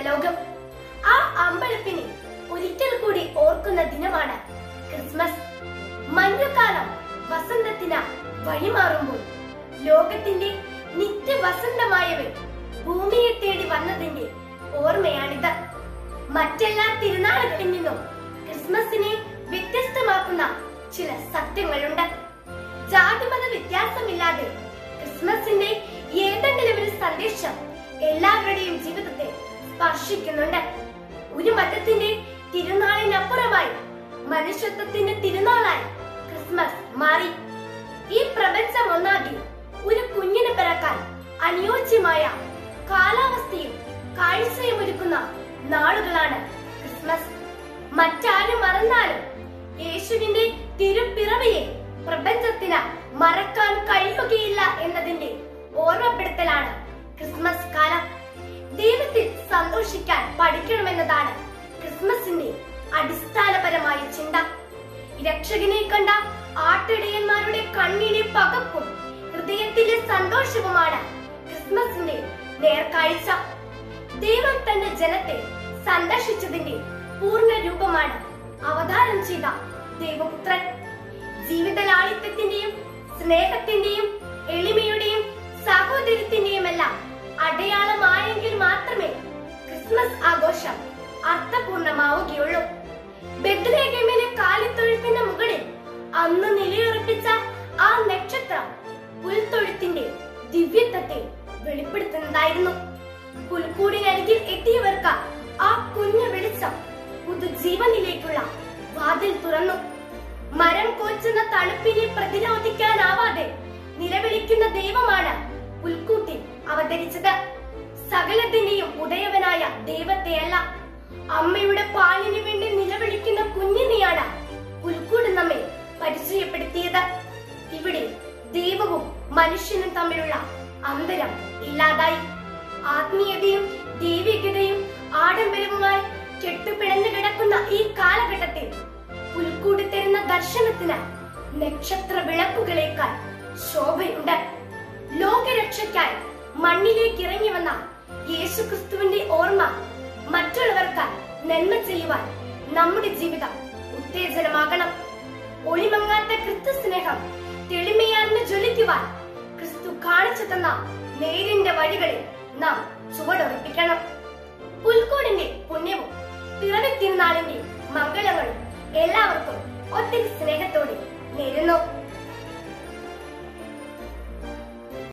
ലോകം ആ അമ്പലപ്പിനെ ഒരിക്കൽ കൂടി ഓർക്കുന്ന ദിനമാണ് ക്രിസ്മസ് മഞ്ഞുകാലം വസന്തത്തിന് വഴിമാറുമ്പോൾ ലോകത്തിന്റെ നിത്യവസന്തമായവൻ ഭൂമിയെ തേടി വന്നതിന്റെ ഓർമ്മയാണിത് മറ്റെല്ലാ തിരുനാളുകളിൽ നിന്നും ക്രിസ്മസിനെ വ്യത്യസ്തമാക്കുന്ന ചില സത്യങ്ങളുണ്ട് ജാതിമത വ്യത്യാസമില്ലാതെ ക്രിസ്മസിന്റെ ഏതെങ്കിലും ഒരു സന്ദേശം എല്ലാവരുടെയും ജീവിതത്തെ സ്പർശിക്കുന്നുണ്ട് ഒരു മതത്തിന്റെ തിരുനാളിനപ്പുറമായി മനുഷ്യത്വത്തിന്റെ തിരുനാളായി ക്രിസ്മസ് മാറി ഈ പ്രപഞ്ചം ഒന്നാകെ ഒരു കുഞ്ഞിന് പിറക്കാൻ അനുയോജ്യമായ കാലാവസ്ഥയും കാഴ്ചയും ഒരുക്കുന്ന നാളുകളാണ് ക്രിസ്മസ് മറ്റാരും മറന്നാലും യേശുവിന്റെ തിരുപ്പിറവിയെ പ്രപഞ്ചത്തിന് മറക്കാൻ കഴിയുകയില്ല എന്നതിന്റെ ഓർമ്മപ്പെടുത്തലാണ് ക്രിസ്മസ് കാലം ദൈവത്തിൽ സന്തോഷിക്കാൻ പഠിക്കണമെന്നതാണ് ക്രിസ്മസിന്റെ അടിസ്ഥാനപരമായ ചിന്ത രക്ഷകനെ കണ്ട ആട്ടിടയന്മാരുടെ കണ്ണിലെ പകപ്പും ഹൃദയത്തിലെ സന്തോഷവുമാണ് ക്രിസ്മസിന്റെ നേർക്കാഴ്ച ദൈവം തന്റെ ജനത്തെ സന്ദർശിച്ചതിന്റെ പൂർണ്ണ രൂപമാണ് അവതാരം ചെയ്ത ദൈവപുത്രൻ ജീവിത ലാളിത്യത്തിന്റെയും സ്നേഹത്തിന്റെയും എളിമയുടെയും സഹോദര്യത്തിന്റെയും എല്ലാം അടയാളമായെങ്കിൽ മാത്രമേ ക്രിസ്മസ് ആഘോഷം അർത്ഥപൂർണമാവുകയുള്ളൂ ബെത്ലഹേമിലെ കാലിത്തൊഴുത്തിന്റെ മുകളിൽ അന്ന് നിലയുറപ്പിച്ച ആ നക്ഷത്രം പുൽത്തൊഴുത്തിന്റെ ദിവ്യത്വത്തെ വെളിപ്പെടുത്തുന്നതായിരുന്നു പുൽക്കൂടിനരികിൽ എത്തിയവർക്ക് ആ കുഞ്ഞു വെളിച്ചം പുതുജീവനിലേക്കുള്ള വാതിൽ തുറന്നു മരം കോച്ചുന്ന തണുപ്പിനെ പ്രതിരോധിക്കാനാവാതെ നിലവിളിക്കുന്ന ദൈവമാണ് പുൽക്കൂട്ടിൽ അവതരിച്ചത് സകലത്തിന്റെയും ഉദയവനായ ദൈവത്തെയല്ല അമ്മയുടെ പാലിനു വേണ്ടി നിലവിളിക്കുന്ന കുഞ്ഞിനെയാണ് പുൽക്കൂട് നമ്മെ പരിചയപ്പെടുത്തിയത് ഇവിടെ ദൈവവും മനുഷ്യനും തമ്മിലുള്ള അന്തരം ഇല്ലാതായി ആത്മീയതയും ദൈവികതയും ആഡംബരവുമായി കെട്ടുപിണഞ്ഞു കിടക്കുന്ന ഈ കാലഘട്ടത്തിൽ പുൽക്കൂടി തരുന്ന ദർശനത്തിന് നക്ഷത്ര വിളക്കുകളേക്കാൾ ശോഭയുണ്ട് ലോകരക്ഷയ്ക്കായി മണ്ണിലേക്ക് ഇറങ്ങി വന്ന യേശുക്രിസ്തുവിന്റെ ഓർമ്മ മറ്റുള്ളവർക്ക് നന്മ ചെയ്യുവാൻ നമ്മുടെ ജീവിതം ഉത്തേജനമാകണം ഒളിമങ്ങാത്ത ക്രിസ്തു സ്നേഹം തെളിമയാർന്ന് ജ്വലിക്കുവാൻ ക്രിസ്തു കാണിച്ചു തന്ന നേരിന്റെ വഴികളിൽ നാം ചുവടുറപ്പിക്കണം പുൽക്കൂടിന്റെ പുണ്യവും പിറവി തിരുനാളിന്റെ മംഗളങ്ങളും എല്ലാവർക്കും ഒത്തിരി സ്നേഹത്തോടെ നേരുന്നു